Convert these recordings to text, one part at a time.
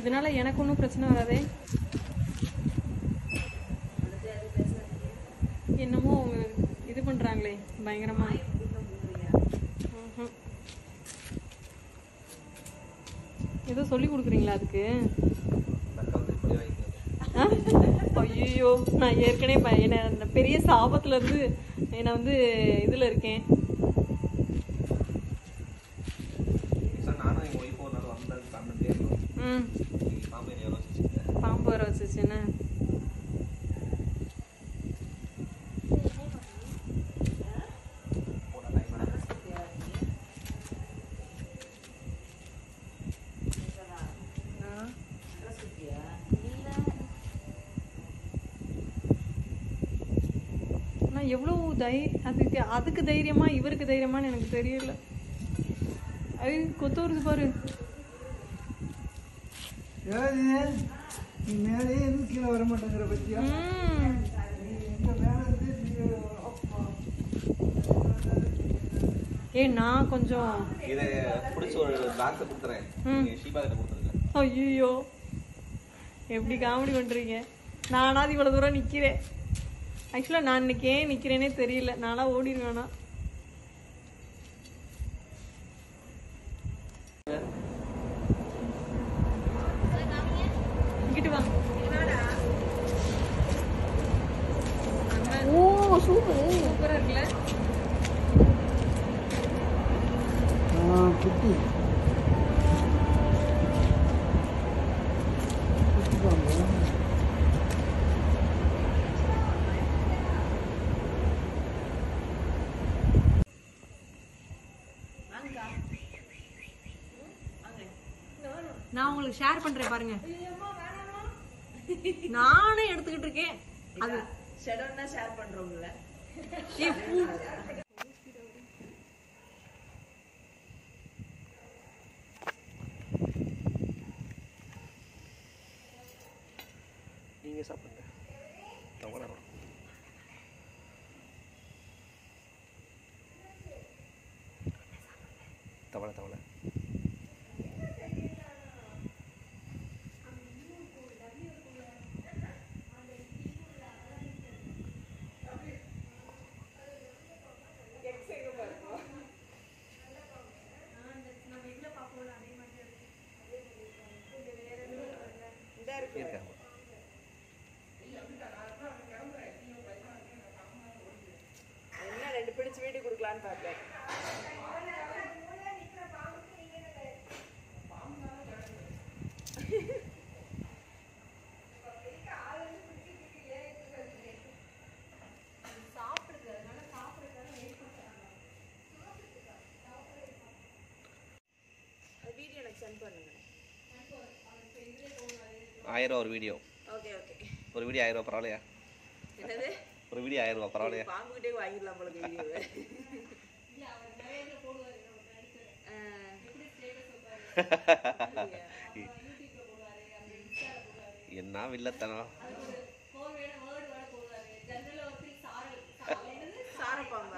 இதனால எனக்கு ஒன்றும் பிரச்சனை வராதே என்னமோ அவங்க இது பண்றாங்களே பயங்கரமா ம்ஹும். ஏதோ சொல்லி கொடுக்குறீங்களா அதுக்கு ஐயோ நான் ஏற்கனவே ப- என்ன அந்த பெரிய சாபத்துல இருந்து நான் வந்து இதுல இருக்கேன் சார் நானும் எங்கள் ஒய்ஃப் ஒரு நாள் வந்தது பண்ணிட்டே இருந்தோம் ம் நீங்கள் பாம்பு எவ்வளோ வச்சுருக்கேன் பாம்பு வர வச்சுச்சுன்னு போன டைம் ஆனா எவ்வளவு தை அதுக்கு அதுக்கு தைரியமா இவருக்கு தைரியமான்னு எனக்கு தெரியல ஐ கொத்து வருது பாரு ஏதாவது நீ மேலேயே இருந்து கீழே வர மாட்டேங்கிற பத்தியா ம். நீ எங்க மேல இருந்து நீ அப்பா. ஏய் நான் கொஞ்சம் இதை பிடிச்சி ஒரு பாக்ஸை கொடுத்துறேன் ம். நீங்கள் ஷீபா கிட்ட கொடுத்துருங்க ஐயோ எப்படி காமெடி பண்றீங்க நானாவது இவ்வளவு தூரம் நிக்கிறேன் ஆக்சுவலா நான் இன்னைக்கு ஏன் நிக்கிறேனே தெரியல நானா ஓடிடுவேனா இங்கிட்டு வா ஓ சூப்பர் சூப்பரா இருக்குல்ல ஆ, குட்டி குட்டி பாம்பு. நான் உங்களுக்கு ஷேர் பண்றேன் பாருங்க நானே எடுத்துக்கிட்டு இருக்கேன் அது ஷெடோன்னா ஷேர் பண்றோம்ல ஏய், பூ. நீங்கள் சாப்பிடுங்க தவளை வரும் தவளை தவளை இருக்காங்க என்ன ரெண்டு பிடிச்சு வீட்டுக்கு கொடுக்கலான்னு பார்த்தேன் வீடியோ எனக்கு சென்ட் பண்ணுங்க ஆயிரம் ரூபா ஒரு வீடியோ ஓகே ஓகே ஒரு வீடியோ ஆயிரம் ரூபா பரவாயில்லையா என்னது ஒரு வீடியோ ஆயிரம் ரூபா பரவாயில்லையா பாம்புகிட்டே வாங்கிடலாம் போல வீடியோவை என்ன வில்லத்தனம் சாரப்பாம்பா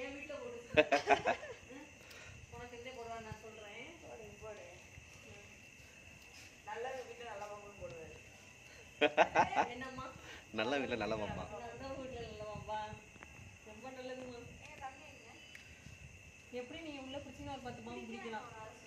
நல்ல வீட்டுல நல்ல பாம்பு போடுவாரு என்னம்மா நல்ல வீட்டில் நல்ல மாமா அதான் வீட்டுல நல்லவாம்பா ரொம்ப நல்லதுமா எப்படி நீங்க உள்ள பிடிச்சிங்கன்னா ஒரு பத்து பாம்பு பிடிக்கலாம்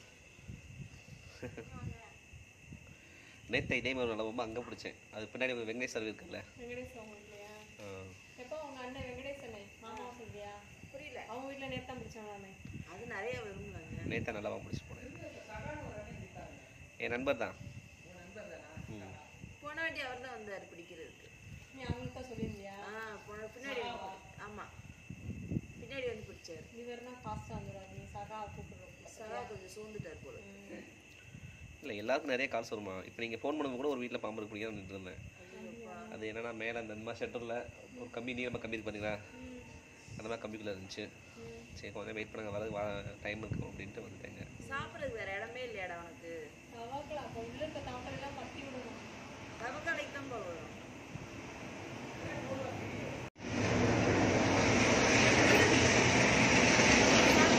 நேற்று இதே மாதிரி ஒரு நல்ல மாமா அங்கே பிடிச்சேன் அது பின்னாடி ஒரு வெங்கடேஸ்வர் இருக்குல்ல வெங்கடேஷ் அவங்க வீட்லயா ஆ. எப்போ உங்க அண்ணன் வெங்கடேசனே மாமா சொல்றியா புரியல அவங்க வீட்டுல நேத்து தான் பிடிச்சாங்களாமே அது நிறைய விரும்புவாங்க நேத்தா நல்லா பிடிச்சி போனேன் என் நண்பர் தான் ம் போன வாட்டி அவர் தான் வந்தார் பிடிக்கிறதுக்கு நீ அவங்களுக்கு தான் சொல்லியிருந்தியா ஆ போன பின்னாடி வந்து பிடி- ஆமா பின்னாடி வந்து பிடிச்சாரு இது வேறனா ஃபாஸ்டா வந்துடுறாரு நீ சகா கூப்பிடுறோம் சகா கொஞ்சம் சூழ்ந்துட்டார் போல இல்லை எல்லாருக்கும் நிறைய கால்ஸ் வருமா இப்போ நீங்கள் ஃபோன் பண்ணும்போது கூட ஒரு வீட்டில் பாம்பு இருக்கு பிடிக்காம நின்று இருந்தேன் அது என்னன்னா மேலே அந்த இந்த மாதிரி ஷட்டரில் ஒரு கம்பி நீளமாக கம்பி இருக்கு பார்த்தீங்களா அந்த மாதிரி கம்பிக்குள்ளே இருந்துச்சு சரி கொஞ்சம் வெயிட் பண்ணுங்க வர டைம் இருக்கும் அப்படின்ட்டு வந்துட்டேங்க சாப்பிட்றதுக்கு வேற இடமே இல்லையாடா உனக்கு சவாக்கலாம் அப்போ உள்ள இருக்க தவட்டெல்லாம் பத்தி விடணும் தவக்காலைக்கு தான் போல வரும்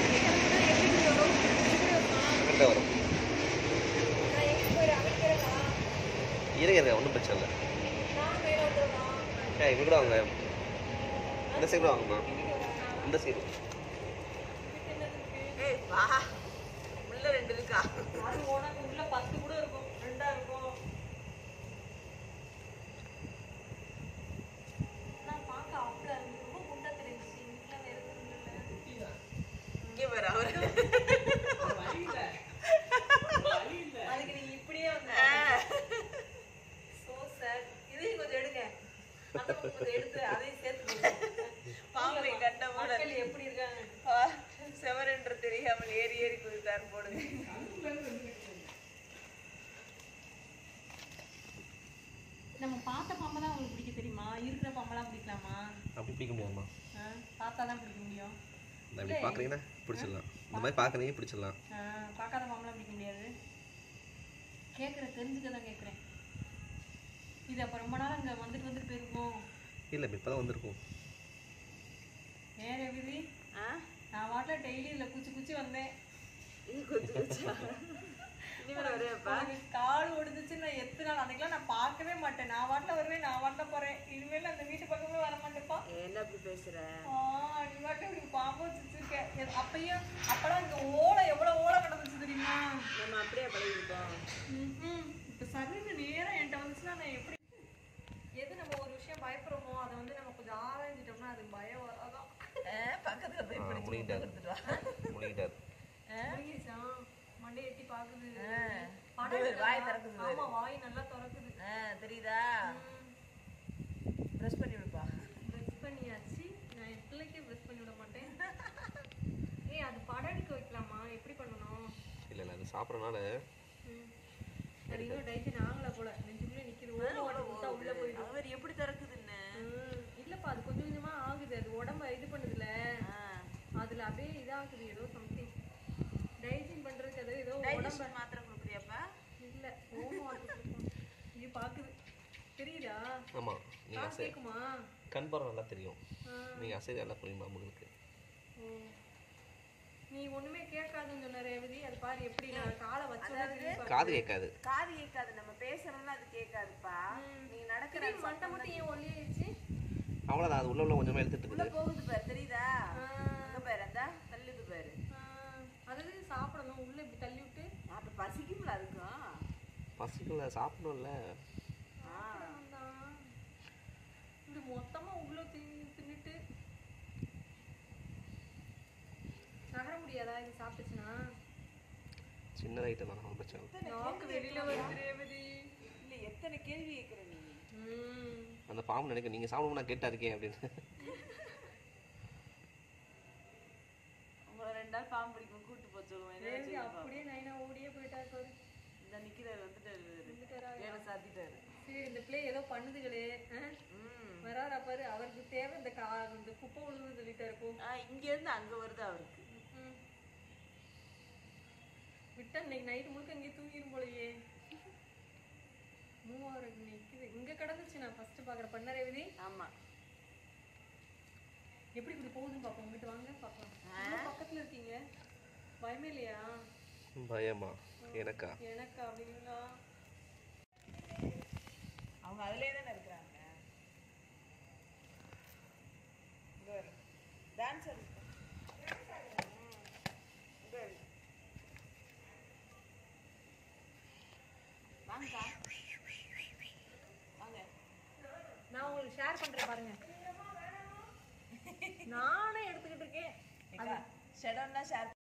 அங்கே வரும் இருங்க இருங்க ஒன்றும் பிரச்சனை இல்லை நான் மேல வந்துடுறேன் ஏ இவங்க கூட வாங்க இந்த சைடு வாங்கம்மா இந்த சைடு ஏய் வா உள்ள ரெண்டு இருக்கா அது உனக்கு உள்ள பத்து கூட இருக்கும் ரெண்டா இருக்கும் நான் பார்க்க அவ்வளோ இருந்து ரொம்ப குண்டா தெரிஞ்சிச்சு வீட்டில் வேற எதுவும் இல்லை இங்கே வர அவர் அதுக்கு நீங்க இப்படியே வந்து சோ சார் இதையும் கொஞ்சம் எடுங்க அந்த பக்கம் கொஞ்சம் எடுத்து அதையும் சேர்த்து பாம்பை கண்ட போல மக்கள் எப்படி இருக்காங்க செவரென்று தெரியாமல் ஏறி ஏறி குதித்தார் போடுங்க நம்ம பார்த்த பாம்பை தான் உங்களுக்கு பிடிக்க தெரியுமா இருக்கிற பாம்பெல்லாம் பிடிக்கலாமா அப்படி பிடிக்க முடியாதும்மா ஆ, பார்த்தா தான் பிடிக்க முடியும் நான் இப்படி பார்க்குறீங்கன்னா பிடிச்சிடலாம் இந்த மாதிரி பார்க்குறீங்க பிடிச்சிடலாம் ஆ, பார்க்காத பாம்பெல்லாம் பிடிக்க முடியாது கேட்குறேன் தெரிஞ்சுக்க தான் கேட்குறேன் இது அப்போ ரொம்ப நாள் அங்கே வந்துட்டு வந்துட்டு போயிருக்கோம் இல்லை இப்போ தான் வந்திருக்கும் வேற விதி ஆ நான் வாட்டில் டெய்லி இதில் குச்சி குச்சி வந்தேன் இது கொஞ்சம் வச்சா இனிமேல் வரையப்பா எனக்கு கால் ஒடிஞ்சிச்சு நான் எத்தனை நாள் அன்னைக்கெல்லாம் நான் பார்க்கவே மாட்டேன் நான் வாட்டில் வருவேன் நான் வாட்டில் போகிறேன் இனிமேல் அந்த வீட்டு பக்கமே வர மாட்டேன்ப்பா என்ன அப்படி பேசுற ஆ, நீ வாட்டில் இப்படி பாம்பு வச்சுருக்க அப்பயும் அப்பெல்லாம் இங்கே ஓலை எவ்வளோ ஓலை கிடந்துச்சு தெரியுமா நம்ம அப்படியே பழகிருக்கோம் ம்ஹும். இப்ப சருன்னு நேரா என்கிட்ட வந்துச்சுன்னா நான் எப்படி எது நம்ம ஒரு விஷயம் பயப்படுறோமோ அதை வந்து நம்ம கொஞ்சம் ஆராய்ஞ்சிட்டோம்னா அது பயம் வராதான் பக்கத்துல போய் ஆ, பிடிச்சு முழுகிட்டாரு கொடுத்துட்டு வா முழுகிட்டாரு புரியுதா? மண்டையை எட்டி பாக்குது ஆ. படம் இது வாய் இருக்குல்ல? திறக்குது பாரு. ஆமா வாய் நல்லா திறக்குது ஆ, தெரியுதா ப்ரெஸ் பண்ணி விடுப்பா ப்ரெஸ் பண்ணியாச்சு நான் என் பிள்ளைக்கே ப்ரெஸ் பண்ணி விட மாட்டேன் ஏய் அது படம் எடுக்க வைக்கலாமா எப்படி பண்ணணும் இல்லை இல்லை அது சாப்பிட்றனால ம். அது இன்னும் டைஜன் ஆகல போல நெஞ்சுக்குள்ளே நிக்குது ஓட ஓட கொடுத்தா உள்ள போயிடும் அவர் எப்படி திறக்குதுன்னு ம். இல்லப்பா அது கொஞ்சம் கொஞ்சமா ஆகுது அது உடம்ப இது பண்ணுதுல ஆ. அதுல அப்படியே இதாகுது ஏதோ சம்திங் டைஜன் பண்றதுக்கு அது ஏதோ உடம்ப டைஜஷன் மாத்திரை கொடுக்குறியாப்பா இல்ல ஓமம் ஆட்டுது இது பாக்குது தெரியுதா ஆமாம் நீங்கள் காசு அசை கேக்குமா கண் பார்வை நல்லா தெரியும் ஆ. நீங்கள் அசை நல்லா புரியுமா உங்களுக்கு ஓ. நீ ஒண்ணுமே கேட்காதுன்னு சொன்ன ரேவதி அது பாரு எப்படி நான் காலை வச்சு காது கேட்காது காது கேட்காது நம்ம பேசுறோம்னா அது கேட்காதுப்பா நீங்க நடக்கிற மண்டை மட்டும் ஏன் ஒல்லியாயிடுச்சு அவ்வளோதான் அது உள்ள உள்ள கொஞ்சமாக எடுத்துட்டு உள்ள இருக்குது போகுது பாரு தெரியுதா அங்க பாரு அந்த தள்ளுது பாரு ஆ, அதாவது சாப்பிடணும் உள்ள இப்படி தள்ளி விட்டு அப்ப பசிக்கும்ல அதுக்கும் பசிக்கல சாப்பிடணும்ல ஆ. வேண்டாம். இப்படி மொத்தமா உள்ள தின்னு தின்னுட்டு நகர முடியாதா இது சாப்பிட்டுச்சுன்னா சின்ன ஐட்டம் தான் ஒன்றும் பிரச்சனை இல்லை நாக்கு வெளியில வருது ரேவதி இல்ல எத்தனை கேள்வி கேட்கிற நீ ம். அந்த பாம்பு நினைக்க நீங்கள் சாப்பிடணும் நான் கேட்டா இருக்கேன் அப்படின்னு உங்களை ரெண்டு நாள் பாம்பு பிடிக்கும் கூட்டு போச்சு சொல்லுவேன் என்ன ரேவதி வச்சுக்கோ. அப்படியே நைனா ஓடியே போயிட்டா பாரு இந்த நிக்கிறாரு வந்துட்டாரு வந்துட்டாரா? வேலை சாத்திட்டாரு சரி இந்த பிள்ளை ஏதோ பண்ணுதுகளே ஆ? ம் வராரா பாரு அவருக்கு தேவை இந்த கா இந்த குப்பை விழுந்து சொல்லிட்டா இருக்கும் ஆ, இங்க இருந்து அங்க வருது அவருக்கு ம். விட்டா இன்னைக்கு நைட்டு முழுக்க இங்கே தூங்கிடும் போலயே மூவாயிரம் நிக்குது இங்க கிடந்துச்சு நான் ஃபர்ஸ்ட் பாக்குற பண்ண ரேவதி ஆமா எப்படி இப்படி போகுதுன்னு பார்ப்போம் உங்ககிட்ட வாங்க பார்க்கலாம் ரொம்ப பக்கத்துல இருக்கீங்க பயமே இல்லையா பயமா எனக்கா எனக்கு அப்படிங்களா அவங்க அதுலயே தானே இருக்கிறாங்க டான்ஸர் வாங்கக்கா வாங்க நான் உங்களுக்கு ஷேர் பண்றேன் பாருங்க நானே எடுத்துக்கிட்டு இருக்கேன் ஷெடோன்னா ஷேர்